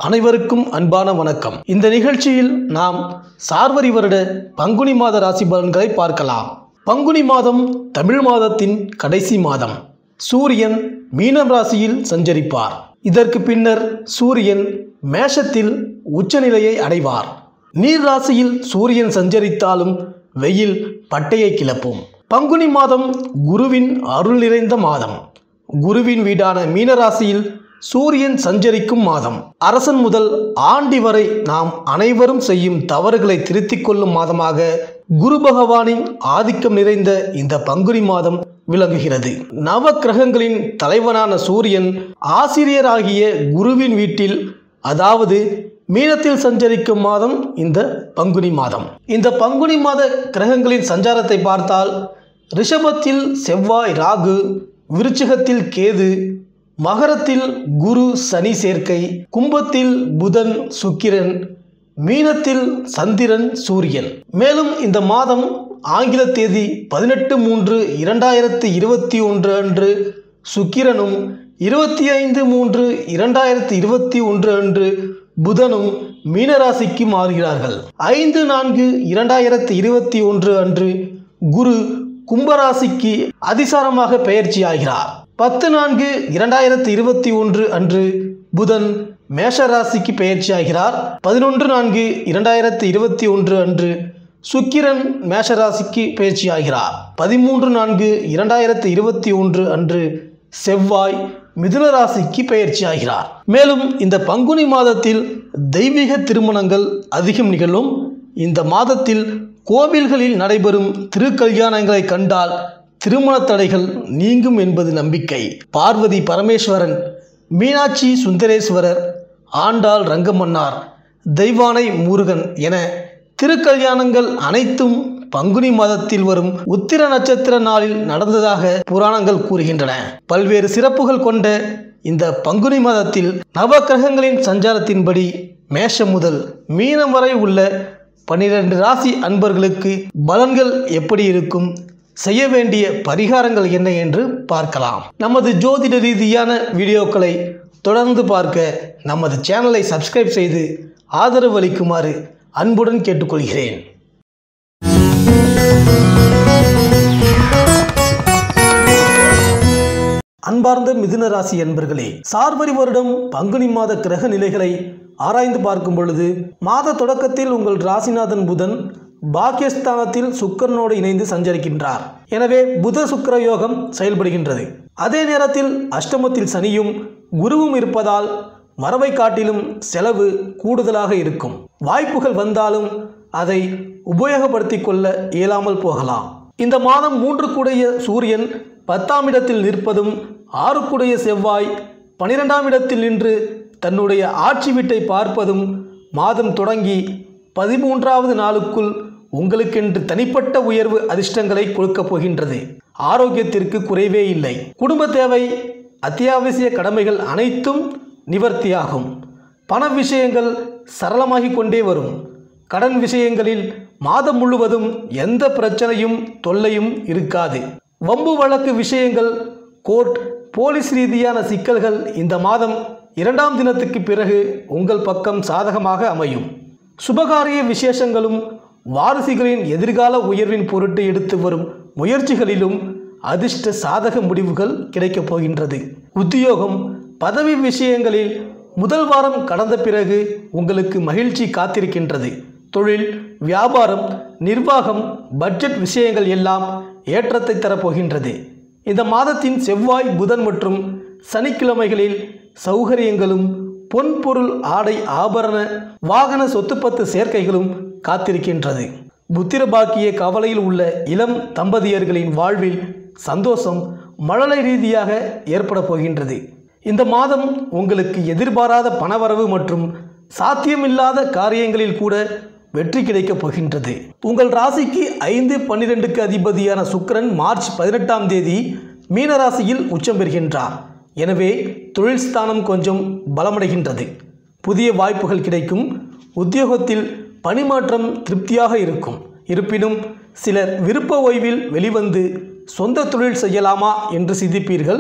அனைவருக்கும் அன்பான வணக்கம் இந்த நிகழ்ச்சியில் நாம் சார்வரி வருட பங்குனி மாத ராசி பலன்களை பார்க்கலாம் பங்குனி மாதம் தமிழ் மாதத்தின் கடைசி மாதம் சூரியன் மீனம் ராசியில் சஞ்சரிப்பார் இதற்கு பின்னர் சூரியன் மேஷத்தில் உச்சநிலையை அடைவார் நீர் ராசியில் சூரியன் சஞ்சரித்தாலும் வெயில் பட்டையை கிளப்பும் பங்குனி மாதம் குருவின் அருள் நிறைந்த மாதம் குருவின் வீடான மீனராசியில் சூரியன் சஞ்சரிக்கும் மாதம் அரசன் முதல் ஆண்டி வரை நாம் அனைவரும் செய்யும் தவறுகளை திருத்திக் கொள்ளும் மாதமாக குரு பகவானின் ஆதிக்கம் நிறைந்த இந்த பங்குனி மாதம் விளங்குகிறது நவ கிரகங்களின் தலைவனான சூரியன் ஆசிரியராகிய குருவின் வீட்டில் அதாவது மீனத்தில் சஞ்சரிக்கும் மாதம் இந்த பங்குனி மாதம் இந்த பங்குனி மாத கிரகங்களின் சஞ்சாரத்தை பார்த்தால் ரிஷபத்தில் செவ்வாய் ராகு விருச்சிகத்தில் கேது மகரத்தில் குரு சனி சேர்க்கை கும்பத்தில் புதன் சுக்கிரன் மீனத்தில் சந்திரன் சூரியன் மேலும் இந்த மாதம் ஆங்கில தேதி பதினெட்டு மூன்று இரண்டாயிரத்தி இருபத்தி ஒன்று அன்று சுக்கிரனும் இருபத்தி ஐந்து மூன்று இரண்டாயிரத்தி இருபத்தி ஒன்று அன்று புதனும் மீனராசிக்கு மாறுகிறார்கள் ஐந்து நான்கு இரண்டாயிரத்தி இருபத்தி ஒன்று அன்று குரு கும்பராசிக்கு அதிசாரமாக பெயர்ச்சியாகிறார் பத்து நான்கு இரண்டாயிரத்தி இருபத்தி ஒன்று அன்று புதன் மேஷ ராசிக்கு பெயர்ச்சியாகிறார் பதினொன்று நான்கு இரண்டாயிரத்தி இருபத்தி ஒன்று அன்று சுக்கிரன் மேஷராசிக்கு பயிற்சியாகிறார் பதிமூன்று நான்கு இரண்டாயிரத்தி இருபத்தி ஒன்று அன்று செவ்வாய் மிதுன ராசிக்கு பயிற்சியாகிறார் மேலும் இந்த பங்குனி மாதத்தில் தெய்வீக திருமணங்கள் அதிகம் நிகழும் இந்த மாதத்தில் கோவில்களில் நடைபெறும் திருக்கல்யாணங்களை கண்டால் திருமண தடைகள் நீங்கும் என்பது நம்பிக்கை பார்வதி பரமேஸ்வரன் மீனாட்சி சுந்தரேஸ்வரர் ஆண்டாள் ரங்கமன்னார் தெய்வானை முருகன் என திருக்கல்யாணங்கள் அனைத்தும் பங்குனி மாதத்தில் வரும் உத்திர நட்சத்திர நாளில் நடந்ததாக புராணங்கள் கூறுகின்றன பல்வேறு சிறப்புகள் கொண்ட இந்த பங்குனி மாதத்தில் நவக்கிரகங்களின் சஞ்சாரத்தின்படி மேஷம் முதல் மீனம் வரை உள்ள பன்னிரண்டு ராசி அன்பர்களுக்கு பலன்கள் எப்படி இருக்கும் செய்ய வேண்டிய பரிகாரங்கள் என்ன என்று பார்க்கலாம் நமது ஜோதிட ரீதியான வீடியோக்களை தொடர்ந்து பார்க்க நமது சேனலை சப்ஸ்கிரைப் செய்து ஆதரவு அளிக்குமாறு அன்புடன் கேட்டுக்கொள்கிறேன் அன்பார்ந்த மிதுன ராசி அன்பர்களே சார்வரி வருடம் பங்குனி மாத கிரக நிலைகளை ஆராய்ந்து பார்க்கும் பொழுது மாத தொடக்கத்தில் உங்கள் ராசிநாதன் புதன் பாக்கியஸ்தானத்தில் சுக்கரனோடு இணைந்து சஞ்சரிக்கின்றார் எனவே புத சுக்கர யோகம் செயல்படுகின்றது அதே நேரத்தில் அஷ்டமத்தில் சனியும் குருவும் இருப்பதால் வரவை காட்டிலும் செலவு கூடுதலாக இருக்கும் வாய்ப்புகள் வந்தாலும் அதை உபயோகப்படுத்திக் கொள்ள இயலாமல் போகலாம் இந்த மாதம் மூன்று கூடைய சூரியன் பத்தாம் இடத்தில் நிற்பதும் ஆறுக்குடைய செவ்வாய் பனிரெண்டாம் இடத்தில் நின்று தன்னுடைய ஆட்சி வீட்டை பார்ப்பதும் மாதம் தொடங்கி பதிமூன்றாவது நாளுக்குள் உங்களுக்கென்று தனிப்பட்ட உயர்வு அதிர்ஷ்டங்களை கொடுக்கப் போகின்றது ஆரோக்கியத்திற்கு குறைவே இல்லை குடும்ப தேவை அத்தியாவசிய கடமைகள் அனைத்தும் நிவர்த்தியாகும் பண விஷயங்கள் சரளமாகிக் கொண்டே வரும் கடன் விஷயங்களில் மாதம் முழுவதும் எந்த பிரச்சனையும் தொல்லையும் இருக்காது வம்பு வழக்கு விஷயங்கள் கோர்ட் போலீஸ் ரீதியான சிக்கல்கள் இந்த மாதம் இரண்டாம் தினத்துக்கு பிறகு உங்கள் பக்கம் சாதகமாக அமையும் சுபகாரிய விசேஷங்களும் வாரிசுகளின் எதிர்கால உயர்வின் பொருட்டு எடுத்து வரும் முயற்சிகளிலும் அதிர்ஷ்ட சாதக முடிவுகள் கிடைக்கப் போகின்றது உத்தியோகம் பதவி விஷயங்களில் முதல் வாரம் கடந்த பிறகு உங்களுக்கு மகிழ்ச்சி காத்திருக்கின்றது தொழில் வியாபாரம் நிர்வாகம் பட்ஜெட் விஷயங்கள் எல்லாம் ஏற்றத்தை தரப்போகின்றது இந்த மாதத்தின் செவ்வாய் புதன் மற்றும் சனிக்கிழமைகளில் சௌகரியங்களும் பொன்பொருள் ஆடை ஆபரண வாகன சொத்துப்பத்து சேர்க்கைகளும் காத்திருக்கின்றது புத்திர பாக்கிய கவலையில் உள்ள இளம் தம்பதியர்களின் வாழ்வில் சந்தோஷம் மழலை ரீதியாக ஏற்பட போகின்றது இந்த மாதம் உங்களுக்கு எதிர்பாராத பணவரவு மற்றும் சாத்தியமில்லாத காரியங்களில் கூட வெற்றி கிடைக்கப் போகின்றது உங்கள் ராசிக்கு ஐந்து பன்னிரெண்டுக்கு அதிபதியான சுக்கிரன் மார்ச் பதினெட்டாம் தேதி மீனராசியில் உச்சம் பெறுகின்றார் எனவே தொழில் ஸ்தானம் கொஞ்சம் பலமடைகின்றது புதிய வாய்ப்புகள் கிடைக்கும் உத்தியோகத்தில் பணிமாற்றம் திருப்தியாக இருக்கும் இருப்பினும் சிலர் விருப்ப ஓய்வில் வெளிவந்து சொந்த தொழில் செய்யலாமா என்று சிந்திப்பீர்கள்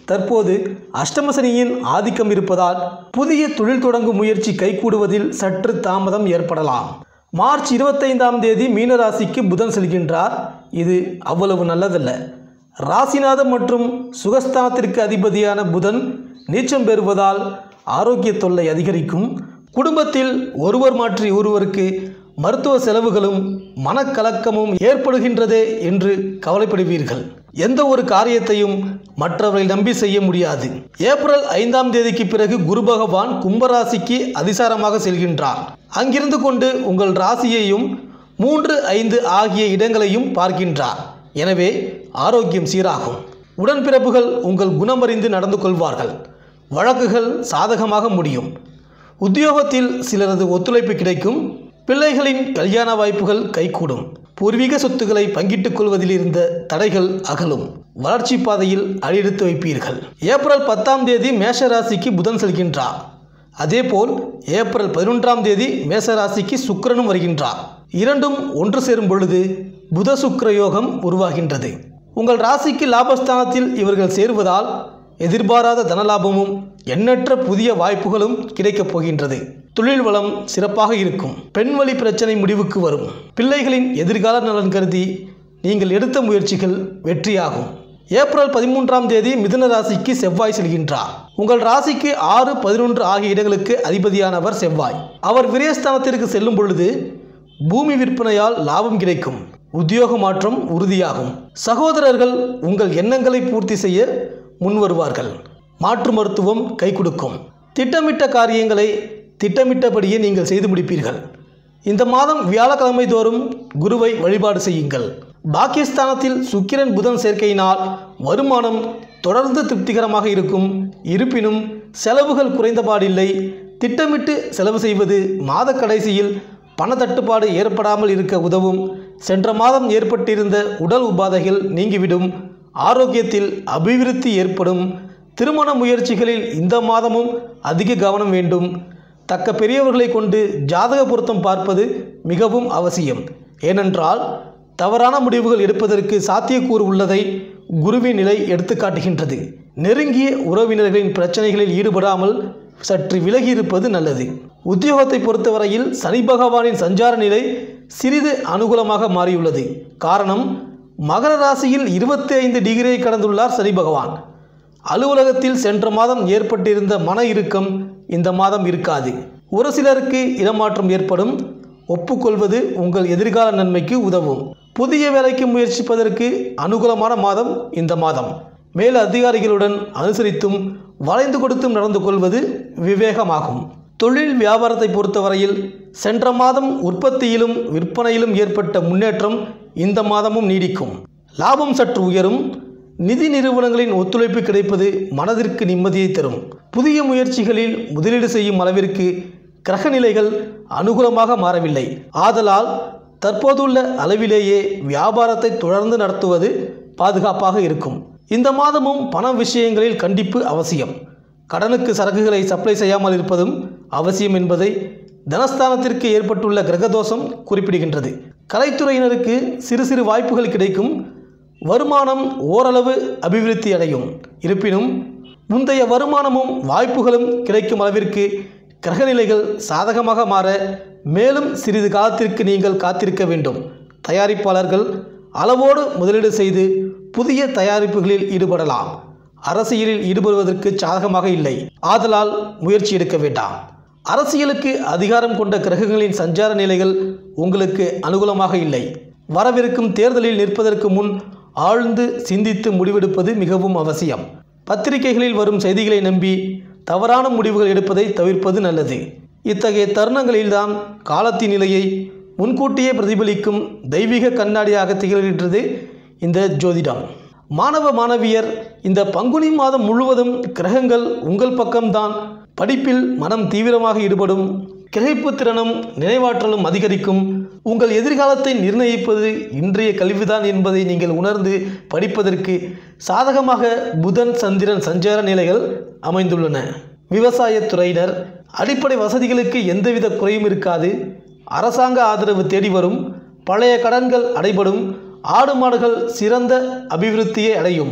தற்போது அஷ்டமசனியின் ஆதிக்கம் இருப்பதால் புதிய தொழில் தொடங்கும் முயற்சி கைகூடுவதில் சற்று தாமதம் ஏற்படலாம் மார்ச் இருபத்தைந்தாம் தேதி மீனராசிக்கு புதன் செல்கின்றார் இது அவ்வளவு நல்லதல்ல ராசிநாதம் மற்றும் சுகஸ்தானத்திற்கு அதிபதியான புதன் நீச்சம் பெறுவதால் ஆரோக்கிய தொல்லை அதிகரிக்கும் குடும்பத்தில் ஒருவர் மாற்றி ஒருவருக்கு மருத்துவ செலவுகளும் மனக்கலக்கமும் ஏற்படுகின்றதே என்று கவலைப்படுவீர்கள் எந்த ஒரு காரியத்தையும் மற்றவர்களை நம்பி செய்ய முடியாது ஏப்ரல் ஐந்தாம் தேதிக்கு பிறகு குரு பகவான் கும்பராசிக்கு அதிசாரமாக செல்கின்றார் அங்கிருந்து கொண்டு உங்கள் ராசியையும் மூன்று ஐந்து ஆகிய இடங்களையும் பார்க்கின்றார் எனவே ஆரோக்கியம் சீராகும் உடன்பிறப்புகள் உங்கள் குணமறிந்து நடந்து கொள்வார்கள் வழக்குகள் சாதகமாக முடியும் உத்தியோகத்தில் சிலரது ஒத்துழைப்பு கிடைக்கும் பிள்ளைகளின் கல்யாண வாய்ப்புகள் கைகூடும் பூர்வீக சொத்துக்களை பங்கிட்டுக் கொள்வதில் இருந்த தடைகள் அகலும் வளர்ச்சி பாதையில் அடியெடுத்து வைப்பீர்கள் ஏப்ரல் பத்தாம் தேதி மேஷ ராசிக்கு புதன் செல்கின்றார் அதேபோல் ஏப்ரல் பதினொன்றாம் தேதி மேச ராசிக்கு சுக்கிரனும் வருகின்றார் இரண்டும் ஒன்று சேரும் பொழுது புத சுக்கிர யோகம் உருவாகின்றது உங்கள் ராசிக்கு லாபஸ்தானத்தில் இவர்கள் சேருவதால் எதிர்பாராத தனலாபமும் எண்ணற்ற புதிய வாய்ப்புகளும் கிடைக்கப் போகின்றது தொழில் வளம் சிறப்பாக இருக்கும் பெண்வழி பிரச்சனை முடிவுக்கு வரும் பிள்ளைகளின் எதிர்கால நலன் கருதி நீங்கள் எடுத்த முயற்சிகள் வெற்றியாகும் ஏப்ரல் பதிமூன்றாம் தேதி மிதுன ராசிக்கு செவ்வாய் செல்கின்றார் உங்கள் ராசிக்கு ஆறு பதினொன்று ஆகிய இடங்களுக்கு அதிபதியானவர் செவ்வாய் அவர் விரயஸ்தானத்திற்கு செல்லும் பொழுது பூமி விற்பனையால் லாபம் கிடைக்கும் உத்தியோக மாற்றம் உறுதியாகும் சகோதரர்கள் உங்கள் எண்ணங்களை பூர்த்தி செய்ய முன்வருவார்கள் மாற்று மருத்துவம் கை கொடுக்கும் திட்டமிட்ட காரியங்களை திட்டமிட்டபடியே நீங்கள் செய்து முடிப்பீர்கள் இந்த மாதம் வியாழக்கிழமை தோறும் குருவை வழிபாடு செய்யுங்கள் பாக்கியஸ்தானத்தில் சுக்கிரன் புதன் சேர்க்கையினால் வருமானம் தொடர்ந்து திருப்திகரமாக இருக்கும் இருப்பினும் செலவுகள் குறைந்தபாடில்லை திட்டமிட்டு செலவு செய்வது மாத கடைசியில் பண தட்டுப்பாடு ஏற்படாமல் இருக்க உதவும் சென்ற மாதம் ஏற்பட்டிருந்த உடல் உபாதைகள் நீங்கிவிடும் ஆரோக்கியத்தில் அபிவிருத்தி ஏற்படும் திருமண முயற்சிகளில் இந்த மாதமும் அதிக கவனம் வேண்டும் தக்க பெரியவர்களை கொண்டு ஜாதக பொருத்தம் பார்ப்பது மிகவும் அவசியம் ஏனென்றால் தவறான முடிவுகள் எடுப்பதற்கு சாத்தியக்கூறு உள்ளதை குருவின் நிலை எடுத்துக்காட்டுகின்றது நெருங்கிய உறவினர்களின் பிரச்சனைகளில் ஈடுபடாமல் சற்று விலகி இருப்பது நல்லது உத்தியோகத்தை பொறுத்தவரையில் சனி பகவானின் சஞ்சார நிலை சிறிது அனுகூலமாக மாறியுள்ளது காரணம் மகர ராசியில் இருபத்தி ஐந்து டிகிரியை கடந்துள்ளார் சனி பகவான் அலுவலகத்தில் சென்ற மாதம் ஏற்பட்டிருந்த மன இறுக்கம் இந்த மாதம் இருக்காது ஒரு சிலருக்கு இடமாற்றம் ஏற்படும் ஒப்புக்கொள்வது உங்கள் எதிர்கால நன்மைக்கு உதவும் புதிய வேலைக்கு முயற்சிப்பதற்கு அனுகூலமான மாதம் இந்த மாதம் மேல் அதிகாரிகளுடன் அனுசரித்தும் வளைந்து கொடுத்தும் நடந்து கொள்வது விவேகமாகும் தொழில் வியாபாரத்தை பொறுத்தவரையில் சென்ற மாதம் உற்பத்தியிலும் விற்பனையிலும் ஏற்பட்ட முன்னேற்றம் இந்த மாதமும் நீடிக்கும் லாபம் சற்று உயரும் நிதி நிறுவனங்களின் ஒத்துழைப்பு கிடைப்பது மனதிற்கு நிம்மதியை தரும் புதிய முயற்சிகளில் முதலீடு செய்யும் அளவிற்கு கிரக நிலைகள் அனுகூலமாக மாறவில்லை ஆதலால் தற்போதுள்ள அளவிலேயே வியாபாரத்தை தொடர்ந்து நடத்துவது பாதுகாப்பாக இருக்கும் இந்த மாதமும் பண விஷயங்களில் கண்டிப்பு அவசியம் கடனுக்கு சரக்குகளை சப்ளை செய்யாமல் இருப்பதும் அவசியம் என்பதை தனஸ்தானத்திற்கு ஏற்பட்டுள்ள கிரகதோஷம் குறிப்பிடுகின்றது கலைத்துறையினருக்கு சிறு சிறு வாய்ப்புகள் கிடைக்கும் வருமானம் ஓரளவு அபிவிருத்தி அடையும் இருப்பினும் முந்தைய வருமானமும் வாய்ப்புகளும் கிடைக்கும் அளவிற்கு கிரகநிலைகள் சாதகமாக மாற மேலும் சிறிது காலத்திற்கு நீங்கள் காத்திருக்க வேண்டும் தயாரிப்பாளர்கள் அளவோடு முதலீடு செய்து புதிய தயாரிப்புகளில் ஈடுபடலாம் அரசியலில் ஈடுபடுவதற்கு சாதகமாக இல்லை ஆதலால் முயற்சி எடுக்க வேண்டாம் அரசியலுக்கு அதிகாரம் கொண்ட கிரகங்களின் சஞ்சார நிலைகள் உங்களுக்கு அனுகூலமாக இல்லை வரவிருக்கும் தேர்தலில் நிற்பதற்கு முன் ஆழ்ந்து சிந்தித்து முடிவெடுப்பது மிகவும் அவசியம் பத்திரிகைகளில் வரும் செய்திகளை நம்பி தவறான முடிவுகள் எடுப்பதை தவிர்ப்பது நல்லது இத்தகைய தருணங்களில்தான் காலத்தின் நிலையை முன்கூட்டியே பிரதிபலிக்கும் தெய்வீக கண்ணாடியாக திகழ்கின்றது இந்த ஜோதிடம் மாணவ மாணவியர் இந்த பங்குனி மாதம் முழுவதும் கிரகங்கள் உங்கள் பக்கம்தான் படிப்பில் மனம் தீவிரமாக ஈடுபடும் கிரகிப்பு திறனும் நினைவாற்றலும் அதிகரிக்கும் உங்கள் எதிர்காலத்தை நிர்ணயிப்பது இன்றைய கல்விதான் என்பதை நீங்கள் உணர்ந்து படிப்பதற்கு சாதகமாக புதன் சந்திரன் சஞ்சார நிலைகள் அமைந்துள்ளன விவசாயத் துறையினர் அடிப்படை வசதிகளுக்கு எந்தவித குறையும் இருக்காது அரசாங்க ஆதரவு தேடி வரும் பழைய கடன்கள் அடைபடும் ஆடு மாடுகள் சிறந்த அபிவிருத்தியை அடையும்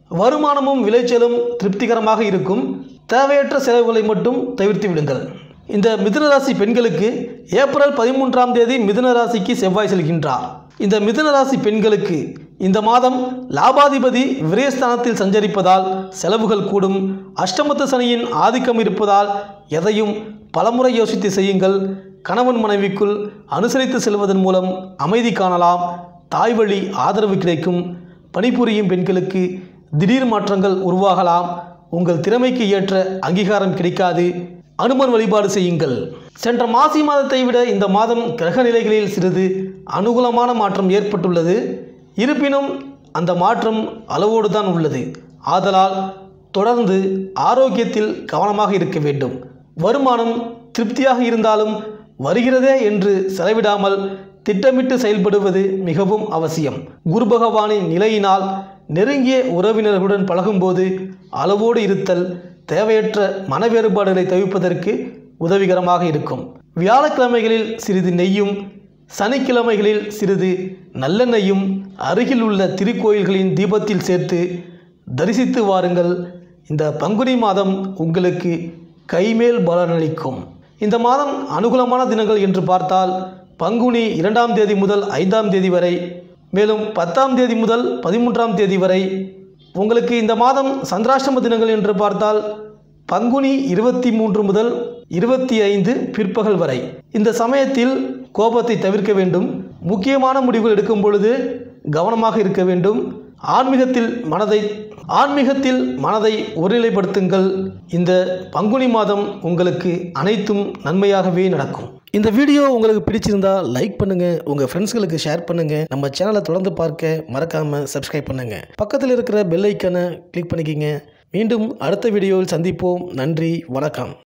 வருமானமும் விளைச்சலும் திருப்திகரமாக இருக்கும் தேவையற்ற செலவுகளை மட்டும் தவிர்த்து விடுங்கள் இந்த மிதுன ராசி பெண்களுக்கு ஏப்ரல் பதிமூன்றாம் தேதி மிதுன ராசிக்கு செவ்வாய் செல்கின்றார் இந்த மிதுன ராசி பெண்களுக்கு இந்த மாதம் லாபாதிபதி விரயஸ்தானத்தில் சஞ்சரிப்பதால் செலவுகள் கூடும் அஷ்டமத்து சனியின் ஆதிக்கம் இருப்பதால் எதையும் பலமுறை யோசித்து செய்யுங்கள் கணவன் மனைவிக்குள் அனுசரித்து செல்வதன் மூலம் அமைதி காணலாம் தாய் வழி ஆதரவு கிடைக்கும் பணிபுரியும் பெண்களுக்கு திடீர் மாற்றங்கள் உருவாகலாம் உங்கள் திறமைக்கு ஏற்ற அங்கீகாரம் கிடைக்காது அனுமன் வழிபாடு செய்யுங்கள் சென்ற மாசி மாதத்தை விட இந்த மாதம் கிரக நிலைகளில் சிறிது அனுகூலமான மாற்றம் ஏற்பட்டுள்ளது இருப்பினும் அந்த மாற்றம் அளவோடு தான் உள்ளது ஆதலால் தொடர்ந்து ஆரோக்கியத்தில் கவனமாக இருக்க வேண்டும் வருமானம் திருப்தியாக இருந்தாலும் வருகிறதே என்று செலவிடாமல் திட்டமிட்டு செயல்படுவது மிகவும் அவசியம் குரு பகவானின் நிலையினால் நெருங்கிய உறவினர்களுடன் பழகும்போது அளவோடு இருத்தல் தேவையற்ற மன வேறுபாடுகளை தவிர்ப்பதற்கு உதவிகரமாக இருக்கும் வியாழக்கிழமைகளில் சிறிது நெய்யும் சனிக்கிழமைகளில் சிறிது நல்லெண்ணெய்யும் அருகில் உள்ள திருக்கோயில்களின் தீபத்தில் சேர்த்து தரிசித்து வாருங்கள் இந்த பங்குனி மாதம் உங்களுக்கு கைமேல் பலனளிக்கும் இந்த மாதம் அனுகூலமான தினங்கள் என்று பார்த்தால் பங்குனி இரண்டாம் தேதி முதல் ஐந்தாம் தேதி வரை மேலும் பத்தாம் தேதி முதல் பதிமூன்றாம் தேதி வரை உங்களுக்கு இந்த மாதம் சந்திராஷ்டம தினங்கள் என்று பார்த்தால் பங்குனி இருபத்தி மூன்று முதல் இருபத்தி ஐந்து பிற்பகல் வரை இந்த சமயத்தில் கோபத்தை தவிர்க்க வேண்டும் முக்கியமான முடிவுகள் எடுக்கும் பொழுது கவனமாக இருக்க வேண்டும் ஆன்மீகத்தில் மனதை ஆன்மீகத்தில் மனதை ஒருநிலைப்படுத்துங்கள் இந்த பங்குனி மாதம் உங்களுக்கு அனைத்தும் நன்மையாகவே நடக்கும் இந்த வீடியோ உங்களுக்கு பிடிச்சிருந்தா லைக் பண்ணுங்க உங்க ஃப்ரெண்ட்ஸ்களுக்கு ஷேர் பண்ணுங்க நம்ம சேனலை தொடர்ந்து பார்க்க மறக்காம சப்ஸ்கிரைப் பண்ணுங்க பக்கத்தில் இருக்கிற பெல் ஐக்கனை கிளிக் பண்ணிக்கிங்க மீண்டும் அடுத்த வீடியோவில் சந்திப்போம் நன்றி வணக்கம்